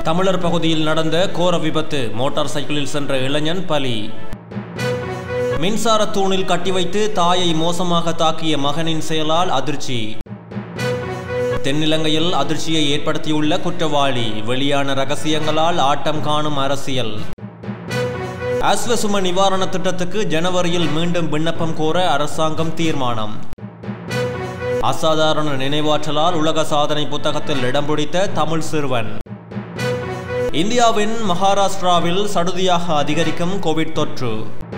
தமிழர் பகுதியில் நடந்த கோர விபத்து மோட்டார் சைக்கிளில் சென்ற இளைஞன் பலி மின்சார தூணில் கட்டி வைத்து தாயை மோசமாக தாக்கிய மகனின் செயலால் அதிர்ச்சி தென்னிலங்கையில் அதிர்ச்சியை ஏற்படுத்தியுள்ள குற்றவாளி வெளியான ரகசியங்களால் ஆட்டம் காணும் அரசியல் அஸ்வசும நிவாரண திட்டத்துக்கு ஜனவரியில் மீண்டும் விண்ணப்பம் கோர அரசாங்கம் தீர்மானம் அசாதாரண நினைவாற்றலால் உலக சாதனை புத்தகத்தில் இடம் பிடித்த தமிழ் சிறுவன் இந்தியாவின் மகாராஷ்டிராவில் சடுதியாக அதிகரிக்கும் கோவிட் தொற்று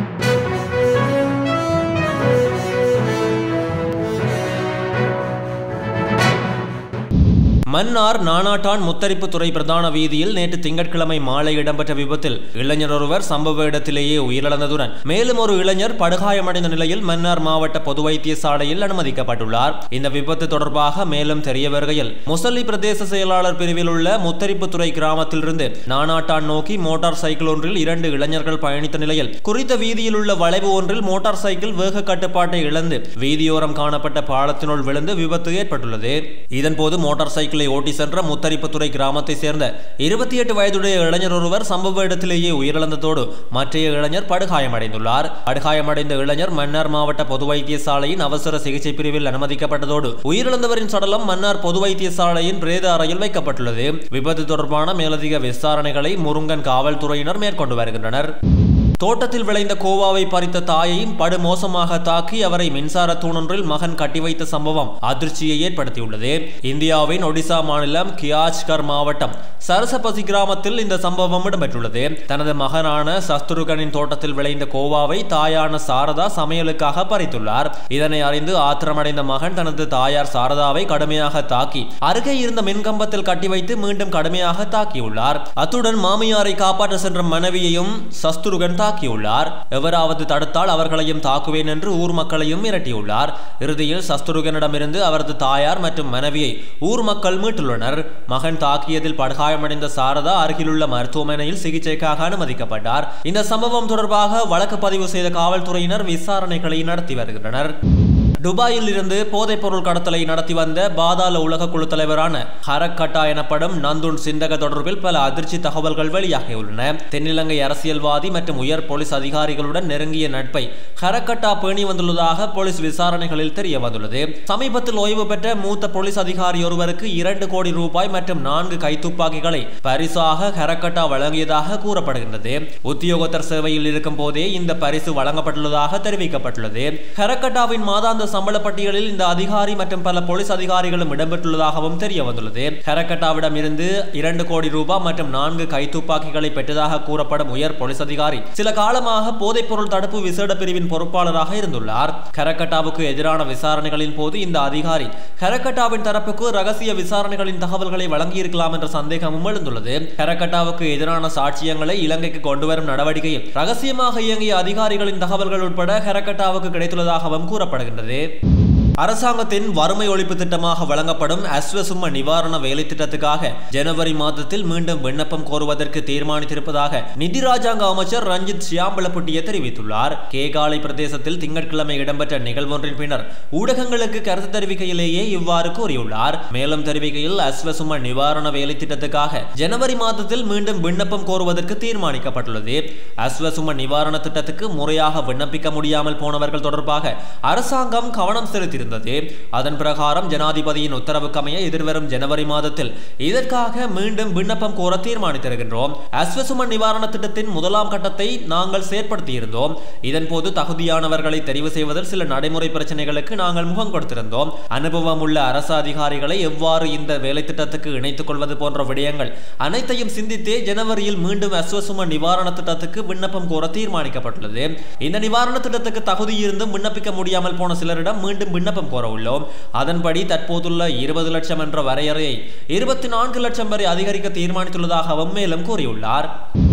மன்னார் நானாட்டான் முத்தரிப்புத்துறை பிரதான வீதியில் நேற்று திங்கட்கிழமை மாலை இடம்பெற்ற விபத்தில் இளைஞர் ஒருவர் சம்பவ இடத்திலேயே உயிரிழந்ததுடன் மேலும் ஒரு இளைஞர் படுகாயமடைந்த நிலையில் மன்னார் மாவட்ட பொது வைத்தியசாலையில் அனுமதிக்கப்பட்டுள்ளார் இந்த விபத்து தொடர்பாக மேலும் தெரிய வருகையில் முசல்லி பிரதேச செயலாளர் பிரிவில் உள்ள முத்தரிப்புத்துறை கிராமத்திலிருந்து நானாட்டான் நோக்கி மோட்டார் சைக்கிள் ஒன்றில் இரண்டு இளைஞர்கள் பயணித்த நிலையில் குறித்த வீதியில் உள்ள வளைவு ஒன்றில் மோட்டார் சைக்கிள் வேக கட்டுப்பாட்டை இழந்து வீதியோரம் காணப்பட்ட பாலத்தினுள் விழுந்து விபத்து ஏற்பட்டுள்ளது இதன்போது மோட்டார் சைக்கிளை ஓட்டி சென்ற முத்தரிப்புத்துறை கிராமத்தை சேர்ந்த இருபத்தி எட்டு வயதுடைய இளைஞர் ஒருவர் சம்பவ இடத்திலேயே உயிரிழந்ததோடு மற்றைய இளைஞர் படுகாயமடைந்துள்ளார் படுகாயமடைந்த இளைஞர் மன்னார் மாவட்ட பொது வைத்தியசாலையின் அவசர சிகிச்சை பிரிவில் அனுமதிக்கப்பட்டதோடு உயிரிழந்தவரின் சடலம் மன்னார் பொது வைத்தியசாலையின் பிரேத அறையில் வைக்கப்பட்டுள்ளது விபத்து தொடர்பான மேலதிக விசாரணைகளை முருங்கன் காவல்துறையினர் மேற்கொண்டு வருகின்றனர் தோட்டத்தில் விளைந்த கோவாவை பறித்த தாயை படுமோசமாக தாக்கி அவரை மின்சார தூணொன்றில் மகன் கட்டி வைத்த சம்பவம் அதிர்ச்சியை ஏற்படுத்தியுள்ளது இந்தியாவின் ஒடிசா மாநிலம் கியாச்கர் மாவட்டம் சரசபசி கிராமத்தில் இந்த சம்பவம் இடம்பெற்றுள்ளது தனது மகனான சஸ்துருகனின் தோட்டத்தில் விளைந்த கோவாவை தாயான சாரதா சமையலுக்காக பறித்துள்ளார் இதனை அறிந்து ஆத்திரமடைந்த மகன் தனது தாயார் சாரதாவை கடுமையாக தாக்கி அருகே இருந்த மின்கம்பத்தில் கட்டி வைத்து மீண்டும் கடுமையாக தாக்கியுள்ளார் அத்துடன் மாமியாரை காப்பாற்ற சென்ற மனைவியையும் சஸ்துருகன் தாக்கியுள்ளார் எவராவது தடுத்தால் அவர்களையும் தாக்குவேன் என்று ஊர் மக்களையும் மிரட்டியுள்ளார் இறுதியில் சஸ்துருகனிடமிருந்து அவரது தாயார் மற்றும் மனைவியை ஊர் மக்கள் மீட்டுள்ளனர் மகன் தாக்கியதில் படுகாயமடைந்த சாரதா அருகிலுள்ள மருத்துவமனையில் சிகிச்சைக்காக அனுமதிக்கப்பட்டார் இந்த சம்பவம் தொடர்பாக வழக்கு பதிவு செய்த காவல்துறையினர் விசாரணைகளை நடத்தி வருகின்றனர் துபாயில் இருந்து போதைப் பொருள் கடத்தலை நடத்தி வந்த பாதாள உலக குழு தலைவரான ஹரக்கட்டா எனப்படும் நந்துன் சிந்தக தொடர்பில் பல அதிர்ச்சி தகவல்கள் வெளியாகியுள்ளன தென்னிலங்கை அரசியல்வாதி மற்றும் உயர் போலீஸ் அதிகாரிகளுடன் நெருங்கிய நட்பை ஹரக்கட்டா பேணி வந்துள்ளதாக போலீஸ் விசாரணைகளில் தெரிய வந்துள்ளது சமீபத்தில் ஓய்வு பெற்ற மூத்த போலீஸ் அதிகாரி ஒருவருக்கு இரண்டு கோடி ரூபாய் மற்றும் நான்கு கைத்துப்பாக்கிகளை பரிசாக ஹரக்கட்டா வழங்கியதாக கூறப்படுகின்றது உத்தியோகத்தர் சேவையில் இருக்கும் போதே இந்த பரிசு வழங்கப்பட்டுள்ளதாக தெரிவிக்கப்பட்டுள்ளது ஹரக்கட்டாவின் மாதாந்த சம்பள பட்டியலில் இந்த அதிகாரி மற்றும் பல போலீஸ் அதிகாரிகளும் இடம்பெற்றுள்ளதாகவும் தெரிய வந்துள்ளது ஹரக்கட்டாவிடம் இருந்து இரண்டு கோடி ரூபாய் மற்றும் நான்கு கைத்துப்பாக்கிகளை பெற்றதாக கூறப்படும் உயர் போலீஸ் அதிகாரி சில காலமாக போதைப்பொருள் தடுப்பு விசேட பிரிவின் பொறுப்பாளராக இருந்துள்ளார் கரக்கட்டாவுக்கு எதிரான விசாரணைகளின் போது இந்த அதிகாரி கரக்கட்டாவின் தரப்புக்கு ரகசிய விசாரணைகளின் தகவல்களை வழங்கியிருக்கலாம் என்ற சந்தேகமும் எழுந்துள்ளது கரக்கட்டாவுக்கு எதிரான சாட்சியங்களை இலங்கைக்கு கொண்டுவரும் நடவடிக்கையில் ரகசியமாக இயங்கிய அதிகாரிகளின் தகவல்கள் உட்பட கரக்கட்டாவுக்கு கிடைத்துள்ளதாகவும் கூறப்படுகின்றது அரசாங்கத்தின் வறுமை ஒழிப்பு திட்டமாக வழங்கப்படும் அஸ்வசும நிவாரண வேலை திட்டத்துக்காக ஜனவரி மாதத்தில் மீண்டும் விண்ணப்பம் கோருவதற்கு தீர்மானித்திருப்பதாக நிதி ராஜாங்க அமைச்சர் ரஞ்சித் சியாம்பலப்பட்டிய தெரிவித்துள்ளார் கேகாலை பிரதேசத்தில் திங்கட்கிழமை இடம்பெற்ற நிகழ்வொன்றின் பின்னர் ஊடகங்களுக்கு கருத்து தெரிவிக்கையிலேயே இவ்வாறு கூறியுள்ளார் மேலும் தெரிவிக்கையில் அஸ்வசும நிவாரண வேலை திட்டத்துக்காக ஜனவரி மாதத்தில் மீண்டும் விண்ணப்பம் கோருவதற்கு தீர்மானிக்கப்பட்டுள்ளது அஸ்வசும நிவாரண திட்டத்துக்கு முறையாக விண்ணப்பிக்க முடியாமல் போனவர்கள் தொடர்பாக அரசாங்கம் கவனம் செலுத்தியிருந்தது அதன் பிரகாரம் ஜனாதிபதியின் உத்தரவுக்கமைய எதிர்வரும் ஜனவரி மாதத்தில் இதற்காக மீண்டும் விண்ணப்பம் கோர தீர்மானித்திருக்கின்றோம் அஸ்வசும நிவாரண திட்டத்தின் முதலாம் கட்டத்தை நாங்கள் செயற்படுத்தியிருந்தோம் இதன் போது தகுதியானவர்களை தெரிவு செய்வதில் சில நடைமுறை பிரச்சனைகளுக்கு நாங்கள் முகம் கொடுத்திருந்தோம் அனுபவம் உள்ள அரசு அதிகாரிகளை எவ்வாறு இந்த வேலை திட்டத்துக்கு இணைத்துக் கொள்வது போன்ற விடயங்கள் அனைத்தையும் சிந்தித்தே ஜனவரியில் மீண்டும் அஸ்வசும நிவாரண திட்டத்துக்கு விண்ணப்பம் கோர தீர்மானிக்கப்பட்டுள்ளது இந்த நிவாரண திட்டத்துக்கு தகுதி இருந்தும் விண்ணப்பிக்க முடியாமல் போன சிலரிடம் மீண்டும் விண்ணப்பம் கோர உள்ளோம் அதன்படி தற்போதுள்ள இருபது லட்சம் என்ற வரையறையை இருபத்தி நான்கு லட்சம் வரை அதிகரிக்க தீர்மானித்துள்ளதாகவும் மேலும் கூறியுள்ளார்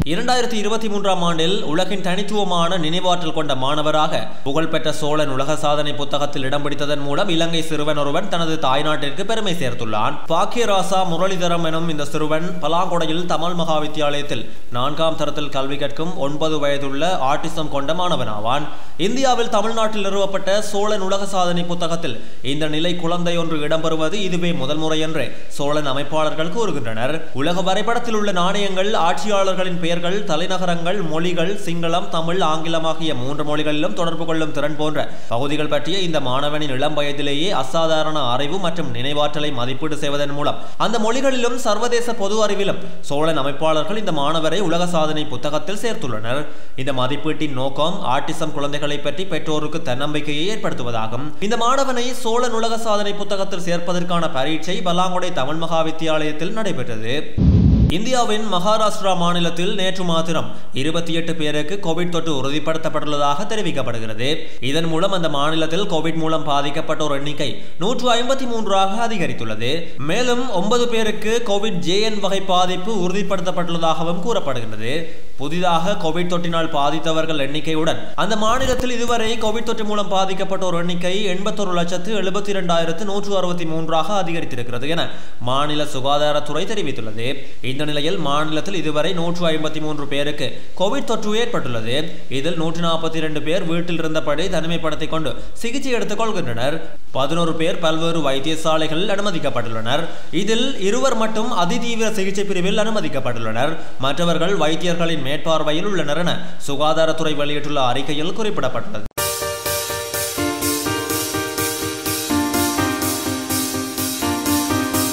இரண்டாயிரத்தி இருபத்தி மூன்றாம் ஆண்டில் உலகின் தனித்துவமான நினைவாற்றல் கொண்ட மாணவராக புகழ்பெற்ற சோழன் உலக சாதனை புத்தகத்தில் இடம் பிடித்ததன் மூலம் இலங்கை சிறுவன் ஒருவன் தனது தாய்நாட்டிற்கு பெருமை சேர்த்துள்ளான் பாக்கியராசா முரளிதரம் எனும் இந்த சிறுவன் பலாங்கொடையில் தமிழ் மகா வித்தியாலயத்தில் நான்காம் தரத்தில் கல்வி கற்கும் ஒன்பது வயதுள்ள ஆட்டிசம் கொண்ட மாணவனாவான் இந்தியாவில் தமிழ்நாட்டில் நிறுவப்பட்ட சோழன் உலக சாதனை புத்தகத்தில் இந்த நிலை குழந்தை ஒன்று இடம்பெறுவது இதுவே முதல் முறை என்று சோழன் அமைப்பாளர்கள் கூறுகின்றனர் உலக வரைபடத்தில் உள்ள நாணயங்கள் ஆட்சியாளர்களின் பெயர்கள் தலைநகரங்கள் மொழிகள் சிங்களம் தமிழ் ஆங்கிலம் ஆகிய மூன்று மொழிகளிலும் தொடர்பு கொள்ளும் திறன் போன்ற பகுதிகள் பற்றிய இந்த மாணவனின் இளம் வயதிலேயே அசாதாரண அறிவு மற்றும் நினைவாற்றலை மதிப்பீடு செய்வதன் மூலம் அந்த மொழிகளிலும் சர்வதேச பொது அறிவிலும் சோழன் அமைப்பாளர்கள் இந்த மாணவரை உலக சாதனை புத்தகத்தில் சேர்த்துள்ளனர் இந்த மதிப்பீட்டின் நோக்கம் ஆட்டிசம் குழந்தைகளை பற்றி பெற்றோருக்கு தன்னம்பிக்கையை ஏற்படுத்துவதாகும் இந்த மாணவனை சோழன் உலக சாதனை புத்தகத்தில் சேர்ப்பதற்கான பரீட்சை பலாங்குடை தமிழ் மகா வித்தியாலயத்தில் நடைபெற்றது இந்தியாவின் மகாராஷ்டிரா மாநிலத்தில் நேற்று மாத்திரம் இருபத்தி எட்டு பேருக்கு கோவிட் தொற்று உறுதிப்படுத்தப்பட்டுள்ளதாக தெரிவிக்கப்படுகிறது இதன் மூலம் அந்த மாநிலத்தில் கோவிட் மூலம் பாதிக்கப்பட்டோர் எண்ணிக்கை நூற்று ஐம்பத்தி மூன்றாக அதிகரித்துள்ளது மேலும் ஒன்பது பேருக்கு கோவிட் ஜேஎன் வகை பாதிப்பு உறுதிப்படுத்தப்பட்டுள்ளதாகவும் கூறப்படுகிறது புதிதாக கோவிட் தொற்றினால் பாதித்தவர்கள் எண்ணிக்கையுடன் அந்த மாநிலத்தில் இதுவரை கோவிட் தொற்று மூலம் பாதிக்கப்பட்டோர் எண்ணிக்கை எண்பத்தொரு லட்சத்து எழுபத்தி இரண்டாயிரத்து நூற்று அறுபத்தி மூன்றாக அதிகரித்திருக்கிறது என மாநில சுகாதாரத்துறை தெரிவித்துள்ளது இந்த நிலையில் மாநிலத்தில் இதுவரை நூற்று ஐம்பத்தி மூன்று பேருக்கு கோவிட் தொற்று ஏற்பட்டுள்ளது இதில் நூற்று நாற்பத்தி இரண்டு பேர் வீட்டில் இருந்தபடி தனிமைப்படுத்திக் கொண்டு சிகிச்சை எடுத்துக் கொள்கின்றனர் பதினோரு பேர் பல்வேறு வைத்தியசாலைகளில் அனுமதிக்கப்பட்டுள்ளனர் இதில் இருவர் மட்டும் அதிதீவிர சிகிச்சை பிரிவில் அனுமதிக்கப்பட்டுள்ளனர் மற்றவர்கள் வைத்தியர்களின் மேற்பார்வையில் உள்ளனர் என சுகாதாரத்துறை வெளியிட்டுள்ள அறிக்கையில் குறிப்பிடப்பட்டுள்ளது